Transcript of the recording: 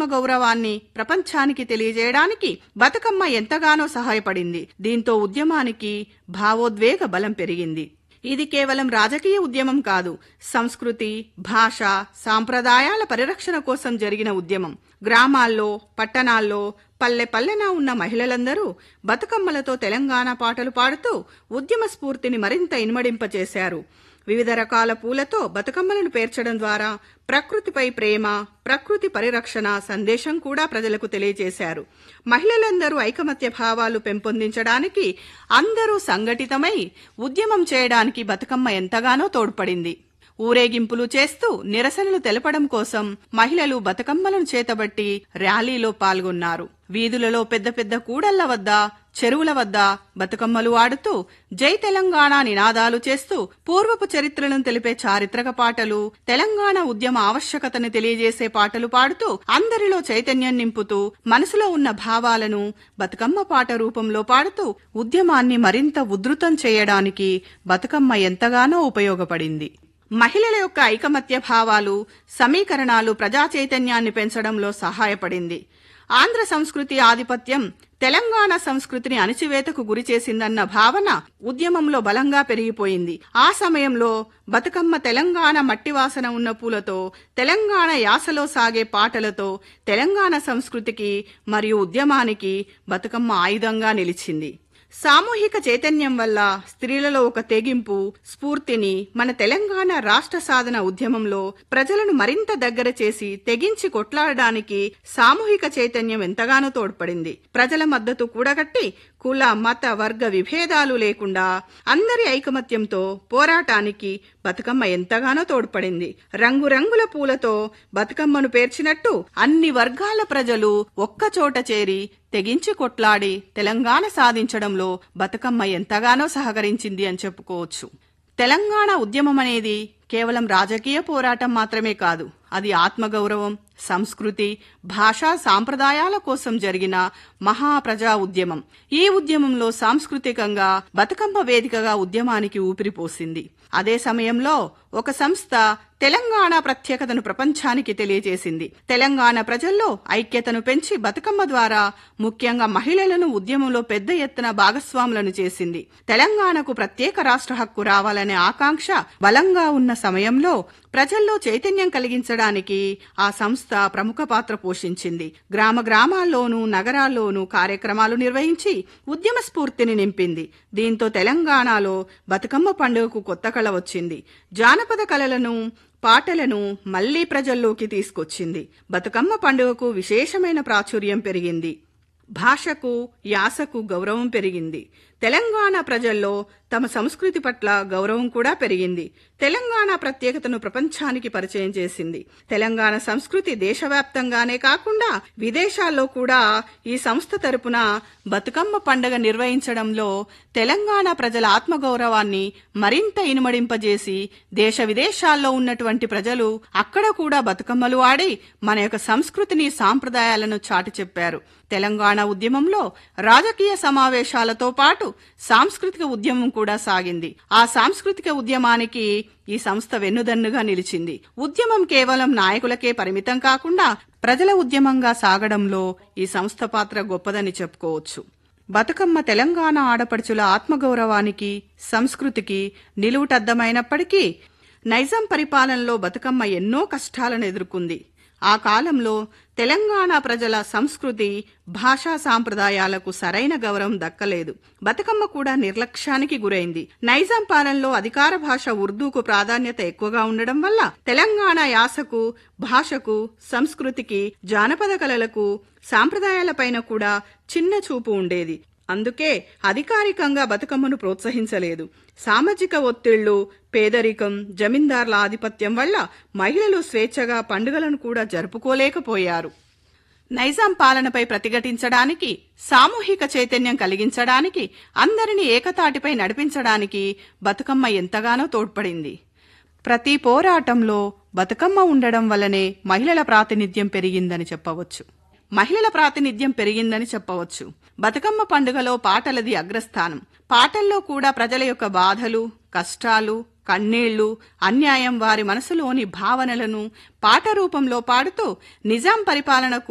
ఆత్మగౌరవాన్ని ప్రపంచానికి తెలియజేయడానికి బతుకమ్మ ఎంతగానో సహాయపడింది దీంతో ఉద్యమానికి భావోద్వేగ బలం పెరిగింది ఇది కేవలం రాజకీయ ఉద్యమం కాదు సంస్కృతి భాష సాంప్రదాయాల పరిరక్షణ కోసం జరిగిన ఉద్యమం గ్రామాల్లో పట్టణాల్లో పల్లె పల్లెన ఉన్న మహిళలందరూ బతుకమ్మలతో తెలంగాణ పాటలు పాడుతూ ఉద్యమ స్ఫూర్తిని మరింత ఇనుమడింపచేశారు వివిధ రకాల పూలతో బతుకమ్మలను పేర్చడం ద్వారా ప్రకృతిపై ప్రేమ ప్రకృతి పరిరక్షణ సందేశం కూడా ప్రజలకు తెలియజేశారు మహిళలందరూ ఐకమత్య భావాలు పెంపొందించడానికి అందరూ సంఘటితమై ఉద్యమం చేయడానికి బతుకమ్మ ఎంతగానో తోడ్పడింది ఊరేగింపులు చేస్తూ నిరసనలు తెలపడం కోసం మహిళలు బతుకమ్మలను చేతబట్టి ర్యాలీలో పాల్గొన్నారు వీధులలో పెద్ద పెద్ద కూడళ్ల వద్ద చెరువుల వద్ద బతుకమ్మలు ఆడుతూ జై తెలంగాణ నినాదాలు చేస్తూ పూర్వపు చరిత్రలను తెలిపే చారిత్రక పాటలు తెలంగాణ ఉద్యమ ఆవశ్యకతను తెలియజేసే పాటలు పాడుతూ అందరిలో చైతన్యం నింపుతూ మనసులో ఉన్న భావాలను బతుకమ్మ పాట రూపంలో పాడుతూ ఉద్యమాన్ని మరింత ఉధృతం చేయడానికి బతుకమ్మ ఎంతగానో ఉపయోగపడింది మహిళల యొక్క ఐకమత్య భావాలు సమీకరణాలు ప్రజా చైతన్యాన్ని పెంచడంలో సహాయపడింది ఆంధ్ర సంస్కృతి ఆధిపత్యం తెలంగాణ సంస్కృతిని అణిచివేతకు గురి చేసిందన్న భావన ఉద్యమంలో బలంగా పెరిగిపోయింది ఆ సమయంలో బతుకమ్మ తెలంగాణ మట్టివాసన ఉన్న పూలతో తెలంగాణ యాసలో సాగే పాటలతో తెలంగాణ సంస్కృతికి మరియు ఉద్యమానికి బతుకమ్మ ఆయుధంగా నిలిచింది సామూహిక చైతన్యం వల్ల స్త్రీలలో ఒక తెగింపు స్ఫూర్తిని మన తెలంగాణ రాష్ట్ర సాధన ఉద్యమంలో ప్రజలను మరింత దగ్గర చేసి తెగించి కొట్లాడడానికి సామూహిక చైతన్యం ఎంతగానో తోడ్పడింది ప్రజల మద్దతు కూడగట్టి కుల మత వర్గ విభేదాలు లేకుండా అందరి ఐకమత్యంతో పోరాటానికి బతుకమ్మ ఎంతగానో తోడ్పడింది రంగురంగుల పూలతో బతుకమ్మను పేర్చినట్టు అన్ని వర్గాల ప్రజలు ఒక్కచోట చేరి తెగించి కొట్లాడి తెలంగాణ సాధించడంలో బతుకమ్మ ఎంతగానో సహకరించింది అని చెప్పుకోవచ్చు తెలంగాణ ఉద్యమం అనేది కేవలం రాజకీయ పోరాటం మాత్రమే కాదు అది ఆత్మగౌరవం సంస్కృతి భాషా సాంప్రదాయాల కోసం జరిగిన మహా ప్రజా ఉద్యమం ఈ ఉద్యమంలో సాంస్కృతికంగా బతుకమ్మ వేదికగా ఉద్యమానికి ఊపిరిపోసింది అదే సమయంలో ఒక సంస్థ తెలంగాణ ప్రత్యేకతను ప్రపంచానికి తెలియజేసింది తెలంగాణ ప్రజల్లో ఐక్యతను పెంచి బతుకమ్మ ద్వారా ముఖ్యంగా మహిళలను ఉద్యమంలో పెద్ద ఎత్తున భాగస్వాములను చేసింది తెలంగాణకు ప్రత్యేక రాష్ట్ర హక్కు రావాలనే ఆకాంక్ష బలంగా ఉన్న సమయంలో ప్రజల్లో చైతన్యం కలిగించడానికి ఆ సంస్థ ప్రముఖ పాత్ర పోషించింది గ్రామ గ్రామాల్లోనూ నగరాల్లోనూ కార్యక్రమాలు నిర్వహించి ఉద్యమ స్ఫూర్తిని నింపింది దీంతో తెలంగాణలో బతుకమ్మ పండుగకు కొత్త కళ వచ్చింది జానపద కళలను పాటలను మళ్లీ ప్రజల్లోకి తీసుకొచ్చింది బతుకమ్మ పండుగకు విశేషమైన ప్రాచుర్యం పెరిగింది భాషకు యాసకు గౌరవం పెరిగింది తెలంగాణ ప్రజల్లో తమ సంస్కృతి పట్ల గౌరవం కూడా పెరిగింది తెలంగాణ ప్రత్యేకతను ప్రపంచానికి పరిచయం చేసింది తెలంగాణ సంస్కృతి దేశవ్యాప్తంగానే కాకుండా విదేశాల్లో కూడా ఈ సంస్థ తరపున బతుకమ్మ పండుగ నిర్వహించడంలో తెలంగాణ ప్రజల ఆత్మగౌరవాన్ని మరింత ఇనుమడింపజేసి దేశ విదేశాల్లో ఉన్నటువంటి ప్రజలు అక్కడ కూడా బతుకమ్మలు ఆడి మన యొక్క సంస్కృతిని సాంప్రదాయాలను చాటి చెప్పారు తెలంగాణ ఉద్యమంలో రాజకీయ సమావేశాలతో పాటు సాంస్కృతిక ఉద్యమం కూడా సాగింది ఆ సాంస్కృతిక ఉద్యమానికి ఈ సంస్థ వెన్నుదన్నుగా నిలిచింది ఉద్యమం కేవలం నాయకులకే పరిమితం కాకుండా ప్రజల ఉద్యమంగా సాగడంలో ఈ సంస్థ పాత్ర గొప్పదని చెప్పుకోవచ్చు బతుకమ్మ తెలంగాణ ఆడపడుచుల ఆత్మగౌరవానికి సంస్కృతికి నిలువుటద్దమైనప్పటికీ నైజాం పరిపాలనలో బతుకమ్మ ఎన్నో కష్టాలను ఎదుర్కొంది ఆ కాలంలో తెలంగాణ ప్రజల సంస్కృతి భాషా సాంప్రదాయాలకు సరైన గౌరవం దక్కలేదు బతుకమ్మ కూడా నిర్లక్ష్యానికి గురైంది నైజాం పాలనలో అధికార భాష ఉర్దూకు ప్రాధాన్యత ఎక్కువగా ఉండడం వల్ల తెలంగాణ యాసకు భాషకు సంస్కృతికి జానపద కళలకు సాంప్రదాయాలపైన కూడా చిన్న చూపు ఉండేది అందుకే అధికారికంగా బతుకమ్మను ప్రోత్సహించలేదు సామాజిక ఒత్తిళ్లు పేదరికం జమీందార్ల ఆధిపత్యం వల్ల మహిళలు స్వేచ్ఛగా పండుగలను కూడా జరుపుకోలేకపోయారు నైజాం పాలనపై ప్రతిఘటించడానికి సామూహిక చైతన్యం కలిగించడానికి అందరినీ ఏకతాటిపై నడిపించడానికి బతుకమ్మ ఎంతగానో తోడ్పడింది ప్రతి పోరాటంలో బతుకమ్మ ఉండడం వల్లనే మహిళల ప్రాతినిధ్యం పెరిగిందని చెప్పవచ్చు మహిళల ప్రాతినిధ్యం పెరిగిందని చెప్పవచ్చు బతుకమ్మ పండుగలో పాటలది అగ్రస్థానం పాటల్లో కూడా ప్రజల యొక్క బాధలు కష్టాలు కన్నీళ్లు అన్యాయం వారి మనసులోని భావనలను పాట రూపంలో పాడుతూ నిజాం పరిపాలనకు